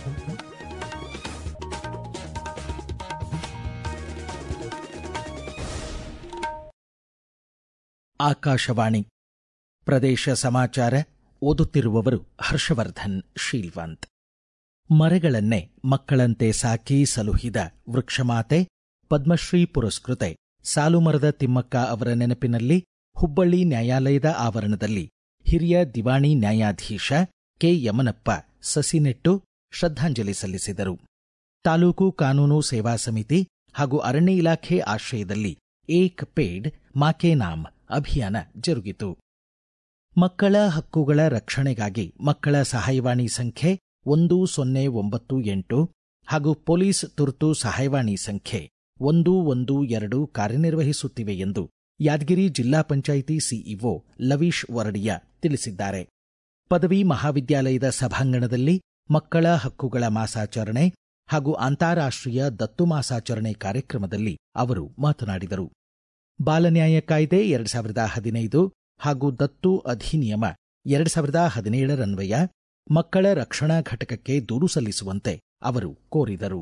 ಆಕಾಶವಾಣಿ ಪ್ರದೇಶ ಸಮಾಚಾರ ಓದುತ್ತಿರುವವರು ಹರ್ಷವರ್ಧನ್ ಶೀಲ್ವಂತ್ ಮರಗಳನ್ನೇ ಮಕ್ಕಳಂತೆ ಸಾಕಿ ಸಲುಹಿದ ವೃಕ್ಷಮಾತೆ ಪದ್ಮಶ್ರೀ ಪುರಸ್ಕೃತೆ ಸಾಲುಮರದ ತಿಮ್ಮಕ್ಕ ಅವರ ನೆನಪಿನಲ್ಲಿ ಹುಬ್ಬಳ್ಳಿ ನ್ಯಾಯಾಲಯದ ಆವರಣದಲ್ಲಿ ಹಿರಿಯ ದಿವಾಣಿ ನ್ಯಾಯಾಧೀಶ ಕೆ ಯಮನಪ್ಪ ಸಸಿ ನೆಟ್ಟು ಶ್ರದ್ಧಾಂಜಲಿ ಸಲ್ಲಿಸಿದರು ತಾಲೂಕು ಕಾನೂನು ಸೇವಾ ಸಮಿತಿ ಹಾಗೂ ಅರಣ್ಯ ಇಲಾಖೆ ಆಶ್ರಯದಲ್ಲಿ ಏಕ್ ಪೇಡ್ ಮಾಕೆ ನಾಮ್ ಅಭಿಯಾನ ಜರುಗಿತು ಮಕ್ಕಳ ಹಕ್ಕುಗಳ ರಕ್ಷಣೆಗಾಗಿ ಮಕ್ಕಳ ಸಹಾಯವಾಣಿ ಸಂಖ್ಯೆ ಒಂದು ಸೊನ್ನೆ ಒಂಬತ್ತು ಎಂಟು ಹಾಗೂ ಪೊಲೀಸ್ ತುರ್ತು ಸಹಾಯವಾಣಿ ಸಂಖ್ಯೆ ಒಂದು ಒಂದು ಎರಡು ಕಾರ್ಯನಿರ್ವಹಿಸುತ್ತಿವೆ ಎಂದು ಯಾದಗಿರಿ ಜಿಲ್ಲಾ ಪಂಚಾಯಿತಿ ಸಿಇಒ ಲವೀಶ್ ವರಡಿಯ ತಿಳಿಸಿದ್ದಾರೆ ಪದವಿ ಮಹಾವಿದ್ಯಾಲಯದ ಸಭಾಂಗಣದಲ್ಲಿ ಮಕ್ಕಳ ಹಕ್ಕುಗಳ ಮಾಸಾಚರಣೆ ಹಾಗೂ ಅಂತಾರಾಷ್ಟ್ರೀಯ ದತ್ತು ಮಾಸಾಚರಣೆ ಕಾರ್ಯಕ್ರಮದಲ್ಲಿ ಅವರು ಮಾತನಾಡಿದರು ಬಾಲನ್ಯಾಯ ಕಾಯ್ದೆ ಎರಡ್ ಸಾವಿರದ ಹದಿನೈದು ಹಾಗೂ ದತ್ತು ಅಧಿನಿಯಮ ಎರಡ್ ಸಾವಿರದ ಹದಿನೇಳರನ್ವಯ ಮಕ್ಕಳ ರಕ್ಷಣಾ ಘಟಕಕ್ಕೆ ದೂರು ಸಲ್ಲಿಸುವಂತೆ ಅವರು ಕೋರಿದರು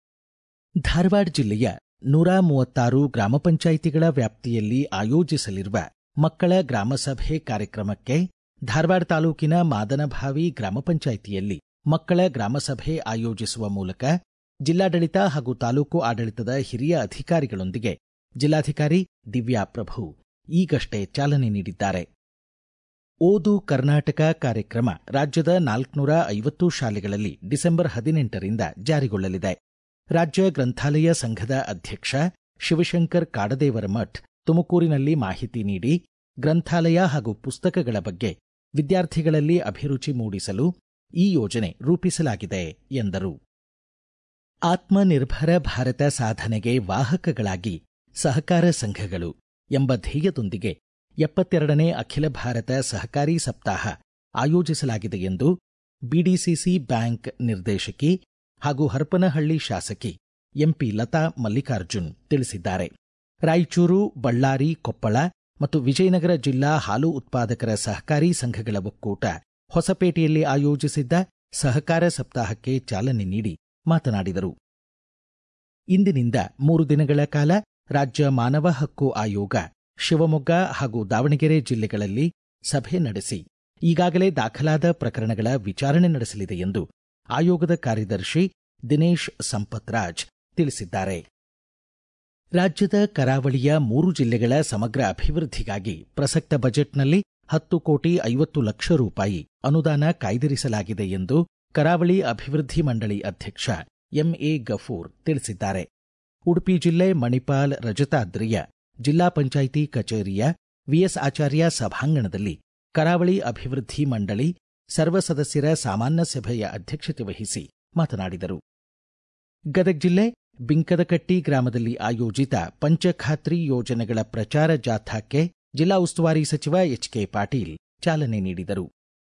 ಧಾರವಾಡ ಜಿಲ್ಲೆಯ ನೂರ ಮೂವತ್ತಾರು ಗ್ರಾಮ ಪಂಚಾಯಿತಿಗಳ ವ್ಯಾಪ್ತಿಯಲ್ಲಿ ಆಯೋಜಿಸಲಿರುವ ಮಕ್ಕಳ ಗ್ರಾಮಸಭೆ ಕಾರ್ಯಕ್ರಮಕ್ಕೆ ಧಾರವಾಡ ತಾಲೂಕಿನ ಮಾದನಭಾವಿ ಗ್ರಾಮ ಪಂಚಾಯಿತಿಯಲ್ಲಿ ಮಕ್ಕಳ ಗ್ರಾಮಸಭೆ ಆಯೋಜಿಸುವ ಮೂಲಕ ಜಿಲ್ಲಾಡಳಿತ ಹಾಗೂ ತಾಲೂಕು ಆಡಳಿತದ ಹಿರಿಯ ಅಧಿಕಾರಿಗಳೊಂದಿಗೆ ಜಿಲ್ಲಾಧಿಕಾರಿ ದಿವ್ಯಾ ಪ್ರಭು ಈಗಷ್ಟೇ ಚಾಲನೆ ನೀಡಿದ್ದಾರೆ ಓದು ಕರ್ನಾಟಕ ಕಾರ್ಯಕ್ರಮ ರಾಜ್ಯದ ನಾಲ್ಕುನೂರ ಐವತ್ತು ಶಾಲೆಗಳಲ್ಲಿ ಡಿಸೆಂಬರ್ ಹದಿನೆಂಟರಿಂದ ಜಾರಿಗೊಳ್ಳಲಿದೆ ರಾಜ್ಯ ಗ್ರಂಥಾಲಯ ಸಂಘದ ಅಧ್ಯಕ್ಷ ಶಿವಶಂಕರ್ ಕಾಡದೇವರ ಮಠ್ ತುಮಕೂರಿನಲ್ಲಿ ಮಾಹಿತಿ ನೀಡಿ ಗ್ರಂಥಾಲಯ ಹಾಗೂ ಪುಸ್ತಕಗಳ ಬಗ್ಗೆ ವಿದ್ಯಾರ್ಥಿಗಳಲ್ಲಿ ಅಭಿರುಚಿ ಮೂಡಿಸಲು ಈ ಯೋಜನೆ ರೂಪಿಸಲಾಗಿದೆ ಎಂದರು ಆತ್ಮನಿರ್ಭರ ಭಾರತ ಸಾಧನೆಗೆ ವಾಹಕಗಳಾಗಿ ಸಹಕಾರ ಸಂಘಗಳು ಎಂಬ ಧ್ಯೇಯದೊಂದಿಗೆ ಎಪ್ಪತ್ತೆರಡನೇ ಅಖಿಲ ಭಾರತ ಸಹಕಾರಿ ಸಪ್ತಾಹ ಆಯೋಜಿಸಲಾಗಿದೆ ಎಂದು ಬಿಡಿಸಿಸಿ ಬ್ಯಾಂಕ್ ನಿರ್ದೇಶಕಿ ಹಾಗೂ ಹರಪನಹಳ್ಳಿ ಶಾಸಕಿ ಎಂಪಿ ಲತಾ ಮಲ್ಲಿಕಾರ್ಜುನ್ ತಿಳಿಸಿದ್ದಾರೆ ರಾಯಚೂರು ಬಳ್ಳಾರಿ ಕೊಪ್ಪಳ ಮತ್ತು ವಿಜಯನಗರ ಜಿಲ್ಲಾ ಹಾಲು ಉತ್ಪಾದಕರ ಸಹಕಾರಿ ಸಂಘಗಳ ಒಕ್ಕೂಟ ಹೊಸಪೇಟೆಯಲ್ಲಿ ಆಯೋಜಿಸಿದ್ದ ಸಹಕಾರ ಸಪ್ತಾಹಕ್ಕೆ ಚಾಲನೆ ನೀಡಿ ಮಾತನಾಡಿದರು ಇಂದಿನಿಂದ ಮೂರು ದಿನಗಳ ಕಾಲ ರಾಜ್ಯ ಮಾನವ ಹಕ್ಕು ಆಯೋಗ ಶಿವಮೊಗ್ಗ ಹಾಗೂ ದಾವಣಗೆರೆ ಜಿಲ್ಲೆಗಳಲ್ಲಿ ಸಭೆ ನಡೆಸಿ ಈಗಾಗಲೇ ದಾಖಲಾದ ಪ್ರಕರಣಗಳ ವಿಚಾರಣೆ ನಡೆಸಲಿದೆ ಎಂದು ಆಯೋಗದ ಕಾರ್ಯದರ್ಶಿ ದಿನೇಶ್ ಸಂಪತ್ರಾಜ್ ತಿಳಿಸಿದ್ದಾರೆ ರಾಜ್ಯದ ಕರಾವಳಿಯ ಮೂರು ಜಿಲ್ಲೆಗಳ ಸಮಗ್ರ ಅಭಿವೃದ್ಧಿಗಾಗಿ ಪ್ರಸಕ್ತ ಬಜೆಟ್ನಲ್ಲಿ ಹತ್ತು ಕೋಟಿ ಐವತ್ತು ಲಕ್ಷ ರೂಪಾಯಿ ಅನುದಾನ ಕಾಯ್ದಿರಿಸಲಾಗಿದೆ ಎಂದು ಕರಾವಳಿ ಅಭಿವೃದ್ಧಿ ಮಂಡಳಿ ಅಧ್ಯಕ್ಷ ಎಂಎ ಗಫೂರ್ ತಿಳಿಸಿದ್ದಾರೆ ಉಡುಪಿ ಜಿಲ್ಲೆ ಮಣಿಪಾಲ್ ರಜತಾದ್ರಿಯ ಜಿಲ್ಲಾ ಪಂಚಾಯಿತಿ ಕಚೇರಿಯ ವಿಎಸ್ ಆಚಾರ್ಯ ಸಭಾಂಗಣದಲ್ಲಿ ಕರಾವಳಿ ಅಭಿವೃದ್ಧಿ ಮಂಡಳಿ ಸರ್ವ ಸದಸ್ಯರ ಸಾಮಾನ್ಯ ಸಭೆಯ ಅಧ್ಯಕ್ಷತೆ ವಹಿಸಿ ಮಾತನಾಡಿದರು ಗದಗ ಜಿಲ್ಲೆ ಬಿಂಕದಕಟ್ಟಿ ಗ್ರಾಮದಲ್ಲಿ ಆಯೋಜಿತ ಪಂಚಖಾತ್ರಿ ಯೋಜನೆಗಳ ಪ್ರಚಾರ ಜಾಥಾಕ್ಕೆ ಜಿಲ್ಲಾ ಉಸ್ತುವಾರಿ ಸಚಿವ ಎಚ್ಕೆ ಪಾಟೀಲ್ ಚಾಲನೆ ನೀಡಿದರು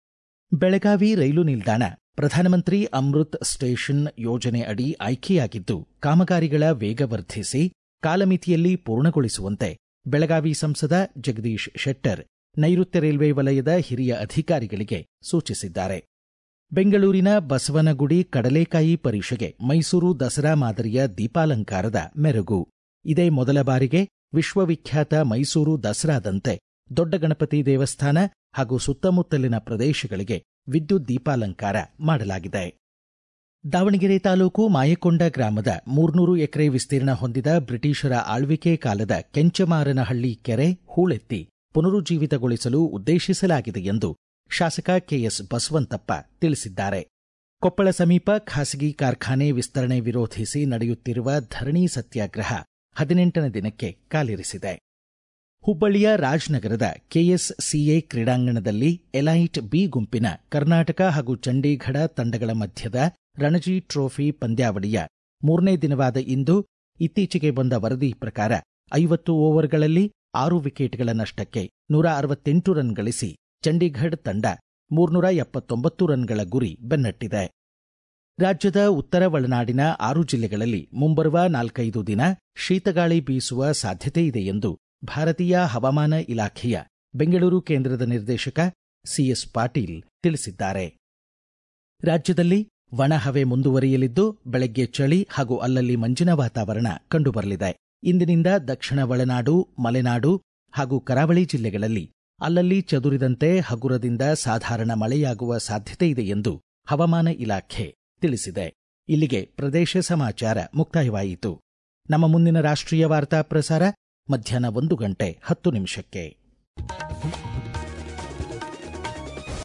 ಬೆಳಗಾವಿ ರೈಲು ನಿಲ್ದಾಣ ಪ್ರಧಾನಮಂತ್ರಿ ಅಮೃತ್ ಸ್ಟೇಷನ್ ಯೋಜನೆ ಅಡಿ ಆಯ್ಕೆಯಾಗಿದ್ದು ಕಾಮಗಾರಿಗಳ ವೇಗ ವರ್ಧಿಸಿ ಕಾಲಮಿತಿಯಲ್ಲಿ ಪೂರ್ಣಗೊಳಿಸುವಂತೆ ಬೆಳಗಾವಿ ಸಂಸದ ಜಗದೀಶ್ ಶೆಟ್ಟರ್ ನೈಋತ್ಯ ರೈಲ್ವೆ ವಲಯದ ಹಿರಿಯ ಅಧಿಕಾರಿಗಳಿಗೆ ಸೂಚಿಸಿದ್ದಾರೆ ಬೆಂಗಳೂರಿನ ಬಸವನಗುಡಿ ಕಡಲೆಕಾಯಿ ಪರಿಷೆಗೆ ಮೈಸೂರು ದಸರಾ ಮಾದರಿಯ ದೀಪಾಲಂಕಾರದ ಮೆರುಗು ಇದೇ ಮೊದಲ ಬಾರಿಗೆ ವಿಶ್ವವಿಖ್ಯಾತ ಮೈಸೂರು ದಸರಾದಂತೆ ದೊಡ್ಡ ಗಣಪತಿ ದೇವಸ್ಥಾನ ಹಾಗೂ ಸುತ್ತಮುತ್ತಲಿನ ಪ್ರದೇಶಗಳಿಗೆ ವಿದ್ಯುತ್ ದೀಪಾಲಂಕಾರ ಮಾಡಲಾಗಿದೆ ದಾವಣಗೆರೆ ತಾಲೂಕು ಮಾಯಕೊಂಡ ಗ್ರಾಮದ ಮೂರ್ನೂರು ಎಕರೆ ವಿಸ್ತೀರ್ಣ ಹೊಂದಿದ ಬ್ರಿಟಿಷರ ಆಳ್ವಿಕೆ ಕಾಲದ ಕೆಂಚಮಾರನಹಳ್ಳಿ ಕೆರೆ ಹೂಳೆತ್ತಿ ಪುನರುಜ್ಜೀವಿತಗೊಳಿಸಲು ಉದ್ದೇಶಿಸಲಾಗಿದೆ ಎಂದು ಶಾಸಕ ಕೆಎಸ್ ಬಸವಂತಪ್ಪ ತಿಳಿಸಿದ್ದಾರೆ ಕೊಪ್ಪಳ ಸಮೀಪ ಖಾಸಗಿ ಕಾರ್ಖಾನೆ ವಿಸ್ತರಣೆ ವಿರೋಧಿಸಿ ನಡೆಯುತ್ತಿರುವ ಧರಣಿ ಸತ್ಯಾಗ್ರಹ ಹದಿನೆಂಟನೇ ದಿನಕ್ಕೆ ಕಾಲಿರಿಸಿದೆ ಹುಬ್ಬಳ್ಳಿಯ ರಾಜ್ನಗರದ ಕೆಎಸ್ಸಿಎ ಕ್ರೀಡಾಂಗಣದಲ್ಲಿ ಎಲೈಟ್ ಬಿ ಗುಂಪಿನ ಕರ್ನಾಟಕ ಹಾಗೂ ಚಂಡೀಗಢ ತಂಡಗಳ ಮಧ್ಯದ ರಣಜಿ ಟ್ರೋಫಿ ಪಂದ್ಯಾವಳಿಯ ಮೂರನೇ ದಿನವಾದ ಇಂದು ಇತ್ತೀಚೆಗೆ ಬಂದ ವರದಿ ಪ್ರಕಾರ ಐವತ್ತು ಓವರ್ಗಳಲ್ಲಿ ಆರು ವಿಕೆಟ್ಗಳ ನಷ್ಟಕ್ಕೆ ನೂರ ಅರವತ್ತೆಂಟು ರನ್ ಗಳಿಸಿ ಚಂಡೀಗಢ ತಂಡ ಮೂರ್ನೂರ ಎಪ್ಪತ್ತೊಂಬತ್ತು ರನ್ಗಳ ಗುರಿ ಬೆನ್ನಟ್ಟಿದೆ ರಾಜ್ಯದ ಉತ್ತರ ಒಳನಾಡಿನ ಆರು ಜಿಲ್ಲೆಗಳಲ್ಲಿ ಮುಂಬರುವ ನಾಲ್ಕೈದು ದಿನ ಶೀತಗಾಳಿ ಬೀಸುವ ಸಾಧ್ಯತೆ ಇದೆ ಎಂದು ಭಾರತೀಯ ಹವಾಮಾನ ಇಲಾಖೆಯ ಬೆಂಗಳೂರು ಕೇಂದ್ರದ ನಿರ್ದೇಶಕ ಸಿಎಸ್ ಪಾಟೀಲ್ ತಿಳಿಸಿದ್ದಾರೆ ರಾಜ್ಯದಲ್ಲಿ ಒಣಹವೆ ಮುಂದುವರಿಯಲಿದ್ದು ಬೆಳಗ್ಗೆ ಚಳಿ ಹಾಗೂ ಅಲ್ಲಲ್ಲಿ ಮಂಜಿನ ವಾತಾವರಣ ಕಂಡುಬರಲಿದೆ ಇಂದಿನಿಂದ ದಕ್ಷಿಣ ಒಳನಾಡು ಮಲೆನಾಡು ಹಾಗೂ ಕರಾವಳಿ ಜಿಲ್ಲೆಗಳಲ್ಲಿ ಅಲ್ಲಲ್ಲಿ ಚದುರಿದಂತೆ ಹಗುರದಿಂದ ಸಾಧಾರಣ ಮಳೆಯಾಗುವ ಸಾಧ್ಯತೆ ಇದೆ ಎಂದು ಹವಾಮಾನ ಇಲಾಖೆ ತಿಳಿಸಿದೆ ಇಲ್ಲಿಗೆ ಪ್ರದೇಶ ಸಮಾಚಾರ ಮುಕ್ತಾಯವಾಯಿತು ನಮ್ಮ ಮುಂದಿನ ರಾಷ್ಟ್ರೀಯ ವಾರ್ತಾ ಪ್ರಸಾರ ಮಧ್ಯಾಹ್ನ ಒಂದು ಗಂಟೆ ಹತ್ತು ನಿಮಿಷಕ್ಕೆ